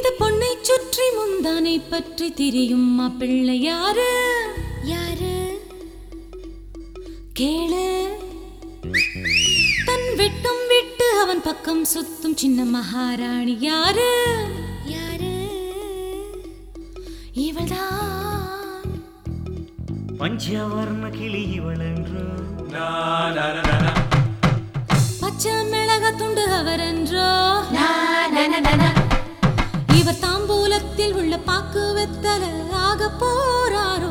இந்த பொண்ணை சுற்றி முந்தானை பற்றி திரியும் மாப்பிள்ளை யாரு யாரு கேளு தன் வெட்டும் விட்டு அவன் பக்கம் சுத்தும் சின்ன மகாராணி யாரு யாரு இவள்தான் பஞ்சவர்ண கிளி இவளென்று பச்சை மிளக துண்டு அவரென்றோ இவர் தாம்பூலத்தில் உள்ள பாக்கு வெத்தல ஆக போறாரோ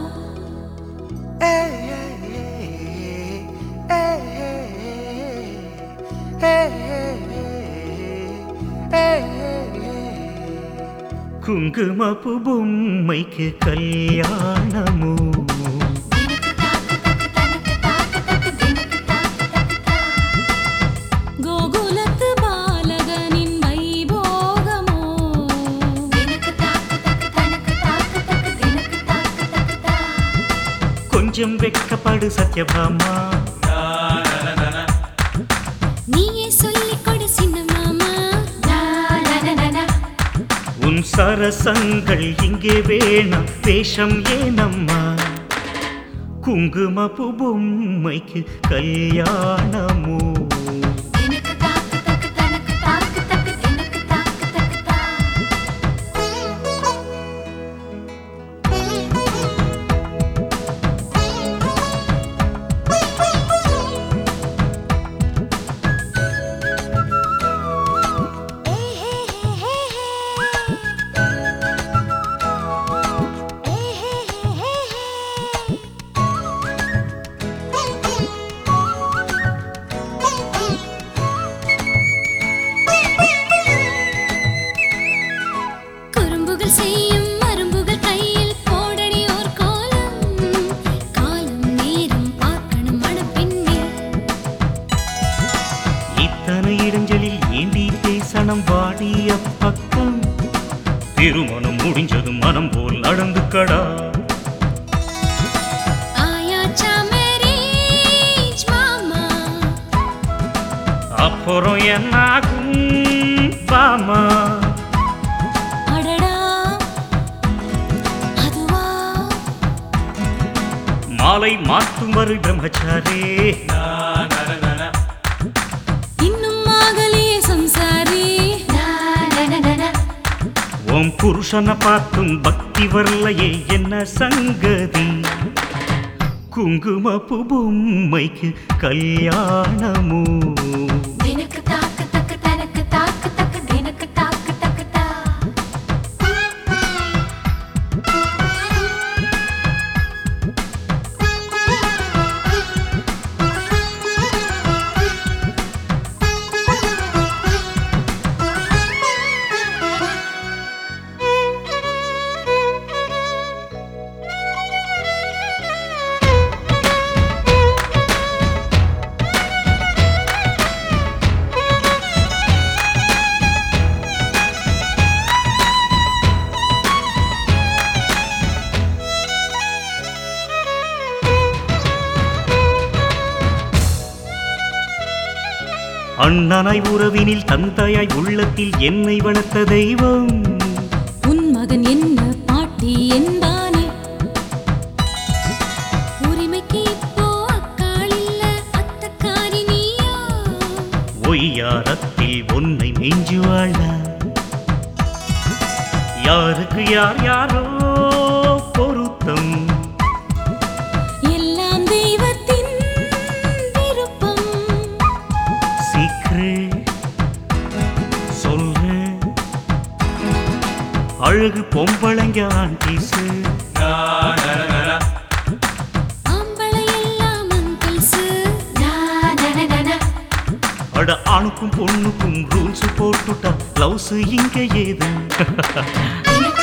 குங்குமப்பு பொம்மைக்கு கல்யாணமோ கோகுலத்து பாலகனின் வைபோகமோ கொஞ்சம் வெட்கப்படு சத்யபாமா நீயே சொல்லிக் கொடு சின்ன மாமா உன் சரசங்கள் இங்கே வேணாம் வேஷம் ஏனம்மா குங்குமப்பு பொம்மைக்கு கல்யாணமோ குறும்புகள் செய்யும் மரும்புகள் கையில் போடடி ஓர் கோலம் காலம் நேரம் பார்க்கணும் மணப்பெண்ணே இத்தனை இடைஞ்சலில் ஏண்டி பேசணும் வாடிய பக்கம் திருமணம் முடிஞ்சதும் மனம் போல் நடந்து கடா ஆயாச்சா மேரேஜ் மாமா அப்புறம் என்னாகும் பாமா அடடா அதுவா மாலை மாற்றும் வரு பிரம்மச்சாரே இன்னும் ஆகலையே சம்சாரி உன் புருஷனை பார்த்தும் பக்தி வரலையே என்ன சங்கதி குங்குமப்பு பொம்மைக்கு கல்யாணமோ தினக்கு தாக்கு தக்கு தனக்கு தாக்கு தக்கு தினக்கு தாக்கு தக்கு தா அண்ணனாய் உறவினில் தந்தையாய் உள்ளத்தில் என்னை வளர்த்த தெய்வம் உன் மகன் என்ன பாட்டி என்பானே உரிமைக்கு இப்போ அக்காள் இல்ல அத்தக்காரி நீயா ஒய்யாரத்தில் உன்னை மெஞ்சுவாழ யாருக்கு யார் யாரோ பொருத்தம் எல்லாம் தெய்வத்தின் விருப்பம் சீக்கிரம் சொல்லு அழகு பொம்பளைங்க ஆண்டீஸு ஆம்பளை எல்லாம் அங்கிள்ஸ் அட ஆணுக்கும் பொண்ணுக்கும் ரூல்ஸ் போட்டுட்டா லவ்ஸ் இங்க ஏது எனக்கு